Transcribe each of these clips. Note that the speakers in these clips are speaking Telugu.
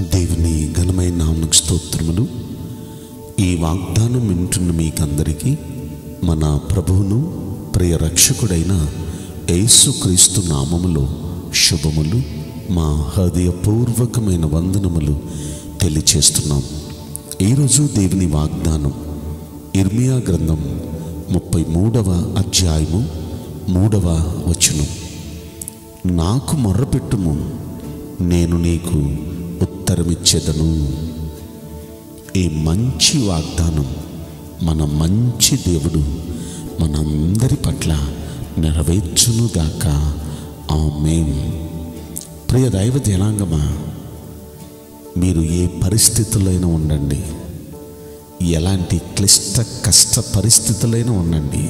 దేవుని ఘనమైన నామకు స్తోత్రములు ఈ వాగ్దానం వింటున్న మీకందరికీ మన ప్రభువును ప్రియ రక్షకుడైన యేసుక్రీస్తు నామములో శుభములు మా హృదయపూర్వకమైన వందనములు తెలియచేస్తున్నాం ఈరోజు దేవుని వాగ్దానం ఇర్మియా గ్రంథం ముప్పై మూడవ అధ్యాయము మూడవ వచనం నాకు మొర్రపెట్టుము నేను నీకు ఉత్తరమిచ్చేదను ఈ మంచి వాగ్దానం మన మంచి దేవుడు మనందరి పట్ల నెరవేర్చునుగాక ఆమేన్ ప్రియ దైవ జనాంగమా మీరు ఏ పరిస్థితులైనా ఉండండి ఎలాంటి క్లిష్ట కష్ట పరిస్థితులైనా ఉండండి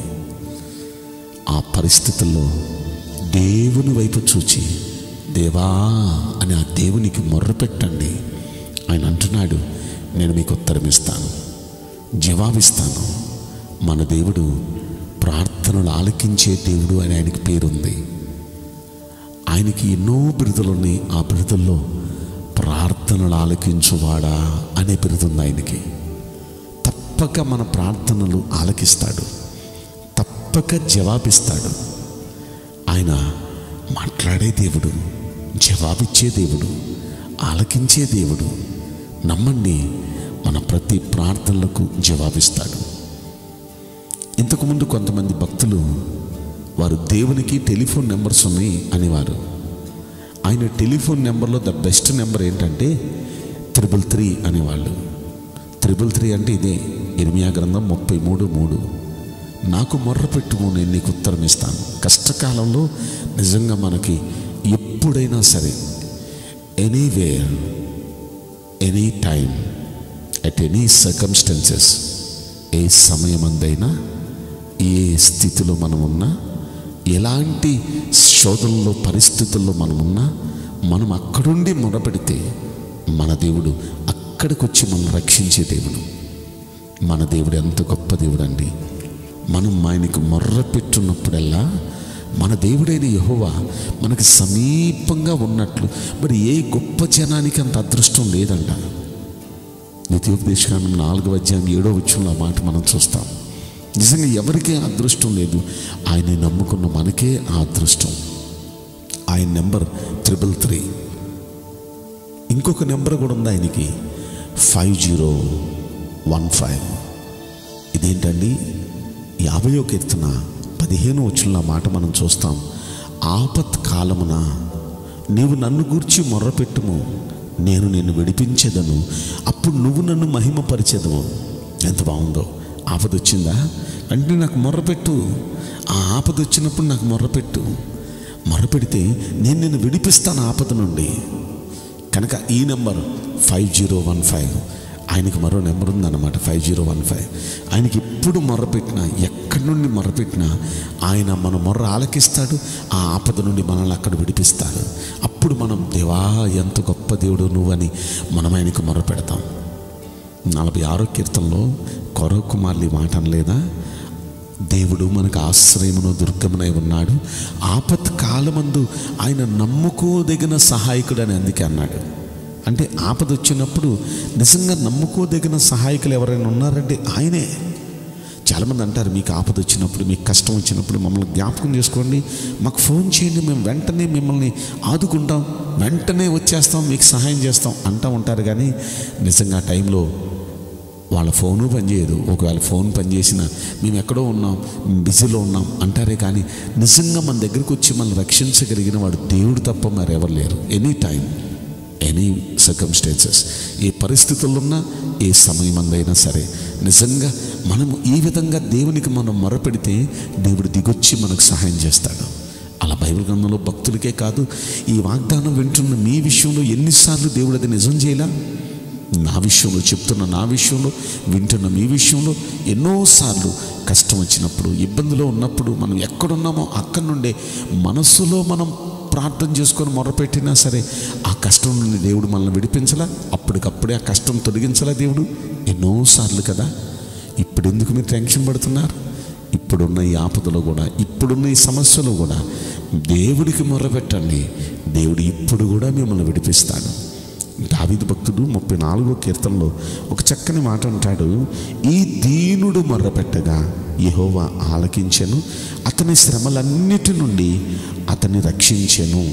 ఆ పరిస్థితుల్లో దేవుని వైపు చూచి దేవా అని ఆ దేవునికి మొర్ర పెట్టండి ఆయన అంటున్నాడు నేను మీకు ఉత్తరం ఇస్తాను జవాబిస్తాను మన దేవుడు ప్రార్థనలు ఆలకించే దేవుడు అని ఆయనకి పేరుంది ఆయనకి ఎన్నో బిరుదులు ఉన్నాయి ఆ బిరుదుల్లో ప్రార్థనలు ఆలకించువాడా అనే బిరుదుంది ఆయనకి తప్పక మన ప్రార్థనలు ఆలకిస్తాడు తప్పక జవాబిస్తాడు ఆయన మాట్లాడే దేవుడు జవాబిచ్చే దేవుడు ఆలకించే దేవుడు నమ్మండి మన ప్రతి ప్రార్థనలకు జవాబిస్తాడు ఇంతకుముందు కొంతమంది భక్తులు వారు దేవునికి టెలిఫోన్ నెంబర్స్ ఉన్నాయి అనేవారు ఆయన టెలిఫోన్ నెంబర్లో ద బెస్ట్ నెంబర్ ఏంటంటే త్రిబుల్ త్రీ అనేవాళ్ళు త్రిబుల్ త్రీ అంటే ఇదే ఇర్మియా గ్రంథం ముప్పై మూడు మూడు నాకు మొర్ర పెట్టుము నేను నీకు ఉత్తరం ఇస్తాను కష్టకాలంలో నిజంగా మనకి ఎప్పుడైనా సరే anywhere any time at any circumstances ఏ సమయమందైనా ఏ స్థితిలో మనం ఉన్నా ఎలాంటి శోధనలో పరిస్థితుల్లో మనం ఉన్నా మనం అక్కడుండి మొరపెడితే మన దేవుడు అక్కడికి వచ్చి మనం రక్షించే దేవుడు మన దేవుడు ఎంత గొప్ప దేవుడు అండి మనం ఆయనకు మొర్ర పెట్టున్నప్పుడల్లా మన దేవుడైన యహోవా మనకి సమీపంగా ఉన్నట్లు మరి ఏ గొప్ప జనానికి అంత అదృష్టం లేదంట నిత్యోపదేశకాండం నాలుగవ అధ్యాయం ఏడో వచ్చిన మాట మనం చూస్తాం నిజంగా ఎవరికే అదృష్టం లేదు ఆయన నమ్ముకున్న మనకే ఆ అదృష్టం ఆయన నెంబర్ త్రిబుల్ త్రీ ఇంకొక నెంబర్ కూడా ఉంది ఆయనకి ఫైవ్ జీరో వన్ ఫైవ్ ఇదేంటండి యాభయో కీర్తన పదిహేను వచ్చిన మాట మనం చూస్తాం ఆపత్ కాలమున నీవు నన్ను గూర్చి మొర్రపెట్టుము నేను నిన్ను విడిపించేదను అప్పుడు నువ్వు నన్ను మహిమపరిచేదవు ఎంత బాగుందో ఆపద వచ్చిందా అంటే నాకు మొర్రపెట్టు ఆ ఆపద వచ్చినప్పుడు నాకు మొర్రపెట్టు మొర్రపెడితే నేను నిన్ను విడిపిస్తాను ఆపద నుండి కనుక ఈ number five zero one five ఆయనకి మరో నెంబర్ ఉందన్నమాట ఫైవ్ జీరో వన్ ఫైవ్ ఆయనకి ఎప్పుడు మొర్రపెట్టినా ఎక్కడి నుండి మొర్రపెట్టినా ఆయన మన మొర్ర ఆలకిస్తాడు ఆ ఆపద నుండి మనల్ని అక్కడ విడిపిస్తాడు అప్పుడు మనం దేవా ఎంత గొప్ప దేవుడు నువ్వని మనం ఆయనకు మొర్ర పెడతాం నలభై ఆరో కీర్తనలో కొర కుమార్లి మాట అనలేదా దేవుడు మనకు ఆశ్రయమును దుర్గమునై ఉన్నాడు ఆపత్ కాలమందు ఆయన నమ్ముకోదగిన సహాయకుడు అని అందుకే అన్నాడు అంటే ఆపద వచ్చినప్పుడు నిజంగా నమ్ముకోదగిన సహాయకులు ఎవరైనా ఉన్నారంటే ఆయనే చాలామంది అంటారు మీకు ఆపద వచ్చినప్పుడు మీకు కష్టం వచ్చినప్పుడు మమ్మల్ని జ్ఞాపకం చేసుకోండి మాకు ఫోన్ చేయండి మేము వెంటనే మిమ్మల్ని ఆదుకుంటాం వెంటనే వచ్చేస్తాం మీకు సహాయం చేస్తాం అంటూ ఉంటారు కానీ నిజంగా ఆ టైంలో వాళ్ళ ఫోను పనిచేయదు ఒకవేళ ఫోన్ పనిచేసినా మేము ఎక్కడో ఉన్నాం బిజీలో ఉన్నాం అంటారే కానీ నిజంగా మన దగ్గరికి వచ్చి మనల్ని రక్షించగలిగిన వాడు దేవుడు తప్ప మరెవరు లేరు ఎనీ టైం ఎనీ సర్కమ్స్టెన్సెస్ ఏ పరిస్థితుల్లో ఉన్నా ఏ సమయం అందైనా సరే నిజంగా మనము ఈ విధంగా దేవునికి మనం మొరపెడితే దేవుడు దిగొచ్చి మనకు సహాయం చేస్తాడు అలా బైబిల్ గ్రంథంలో భక్తులకే కాదు ఈ వాగ్దానం వింటున్న మీ విషయంలో ఎన్నిసార్లు దేవుడు అది నిజం చేయలా నా విషయంలో చెప్తున్న నా విషయంలో వింటున్న మీ విషయంలో ఎన్నోసార్లు కష్టం వచ్చినప్పుడు ఇబ్బందిలో ఉన్నప్పుడు మనం ఎక్కడున్నామో అక్కడి నుండే మనస్సులో మనం ప్రార్థన చేసుకొని మొరపెట్టినా సరే ఆ కష్టం నుండి దేవుడు మనల్ని విడిపించలా అప్పటికప్పుడే ఆ కష్టం తొలగించలా దేవుడు ఎన్నోసార్లు కదా ఇప్పుడు ఎందుకు మీరు టెన్షన్ పడుతున్నారు ఇప్పుడున్న ఈ ఆపదలో కూడా ఇప్పుడున్న ఈ సమస్యలో కూడా దేవుడికి మొరపెట్టండి దేవుడు ఇప్పుడు కూడా మిమ్మల్ని విడిపిస్తాడు దావీదు భక్తుడు ముప్పై నాలుగో కీర్తనలో ఒక చక్కని మాట అంటాడు ఈ దీనుడు మొర్రపెట్టగా యెహోవా ఆలకించెను అతని శ్రమలన్నిటి నుండి అతన్ని రక్షించెను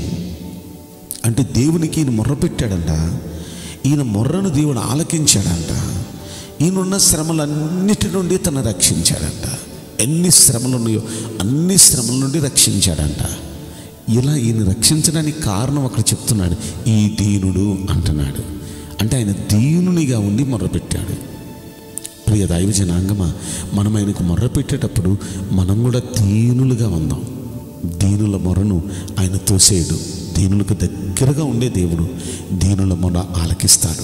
అంటే దేవునికి ఈయన మొర్రపెట్టాడంట ఈయన మొర్రను దేవుడు ఆలకించాడంట ఈయనున్న శ్రమలన్నిటి నుండి తను రక్షించాడంట ఎన్ని శ్రమలు ఉన్నాయో అన్ని శ్రమల నుండి రక్షించాడంట ఇలా ఈయన రక్షించడానికి కారణం అక్కడ చెప్తున్నాడు ఈ దీనుడు అంటున్నాడు అంటే ఆయన దీనునిగా ఉండి మొర్రపెట్టాడు ప్రియ దైవ జనాంగమా మనం ఆయనకు మొర్ర పెట్టేటప్పుడు మనం కూడా దీనులుగా ఉందాం దీనుల మొరను ఆయన తోసేయడు దీనులకు దగ్గరగా ఉండే దేవుడు దీనుల మొర ఆలకిస్తాడు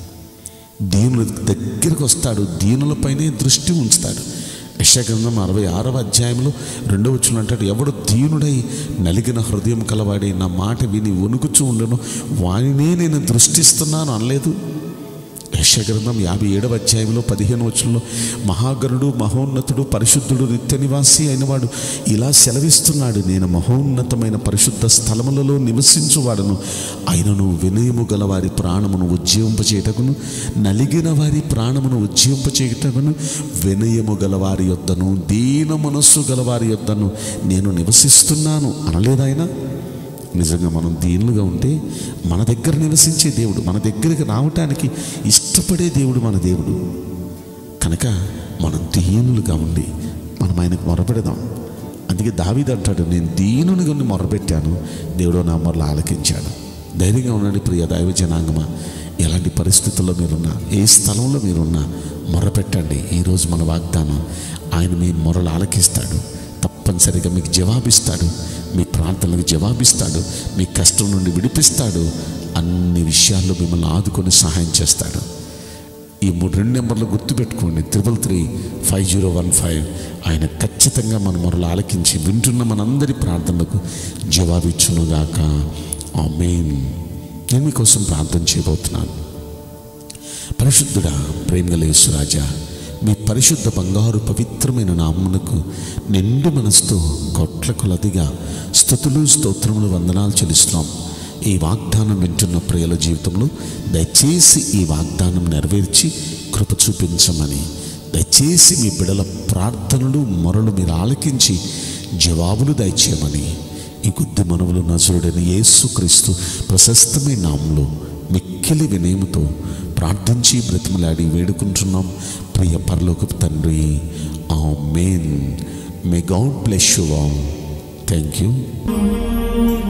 దీనుల దగ్గరకు వస్తాడు దీనులపైనే దృష్టి ఉంచుతాడు యశగ్రంథం అరవై ఆరవ అధ్యాయంలో రెండవ వచ్చిన అంటాడు ఎవడు దీనుడై నలిగిన హృదయం కలవాడి నా మాట విని వణుకుచూ ఉండను వానినే నేను దృష్టిస్తున్నాను అనలేదు యశగ్రంథం యాభై ఏడవ అధ్యాయంలో పదిహేను వచనంలో మహాగరుడు మహోన్నతుడు పరిశుద్ధుడు నిత్య నివాసి అయినవాడు ఇలా సెలవిస్తున్నాడు నేను మహోన్నతమైన పరిశుద్ధ స్థలములలో నివసించువాడను ఆయనను వినయము గల వారి ప్రాణమును ఉజ్జీవింపచేయటకును నలిగిన వారి ప్రాణమును ఉజ్జీవింపచేయటకును వినయము గల వారి యొద్దను దీన మనస్సు గల వారి యొద్దను నేను నివసిస్తున్నాను అనలేదాయన నిజంగా మనం దీనులుగా ఉంటే మన దగ్గర నివసించే దేవుడు మన దగ్గరికి రావటానికి ఇష్టపడే దేవుడు మన దేవుడు కనుక మనం దీనులుగా ఉండి మనం ఆయనకు మొరపెడదాం అందుకే దావీదు అంటాడు నేను దీనునిగా ఉండి మొరపెట్టాను దేవుడు నా మొరలు ఆలకించాడు ధైర్యంగా ఉండండి ప్రియ దైవ జనాంగమా ఎలాంటి పరిస్థితుల్లో మీరున్నా ఏ స్థలంలో మీరున్నా మొరపెట్టండి ఈరోజు మన వాగ్దానం ఆయన మీ మొరలు ఆలకిస్తాడు తప్పనిసరిగా మీకు జవాబిస్తాడు మీ ప్రార్థనలకు జవాబిస్తాడు మీ కష్టం నుండి విడిపిస్తాడు అన్ని విషయాల్లో మిమ్మల్ని ఆదుకొని సహాయం చేస్తాడు ఈ మూడు రెండు నెంబర్లు గుర్తుపెట్టుకోండి triple three five zero one five ఆయన ఖచ్చితంగా మన మొరలు ఆలకించి వింటున్న మనందరి ప్రార్థనలకు జవాబిచ్చునుగాక ఆ మెయిన్ నేను మీకోసం ప్రార్థన చేయబోతున్నాను పరిశుద్ధుడా ప్రేమగలేశ్వరాజా మీ పరిశుద్ధ బంగారు పవిత్రమైన నామునకు నిండు మనసుతో కొట్ల కొలదిగా స్థుతులు స్తోత్రములు వందనాలు చెల్లిస్తున్నాం ఈ వాగ్దానం వింటున్న ప్రియుల జీవితంలో దయచేసి ఈ వాగ్దానం నెరవేర్చి కృప చూపించమని దయచేసి మీ బిడల ప్రార్థనలు మొరలు మీరు ఆలకించి జవాబులు దయచేయమని ఈ కొద్ది మనవులు నజరుడైన యేసుక్రీస్తు ప్రశస్తమైన నామంలో మిక్కిలి వినయముతో ప్రార్థించి బ్రతిమలాడి వేడుకుంటున్నాం ప్రియ పరలోకపు తండ్రి amen may God bless you all thank you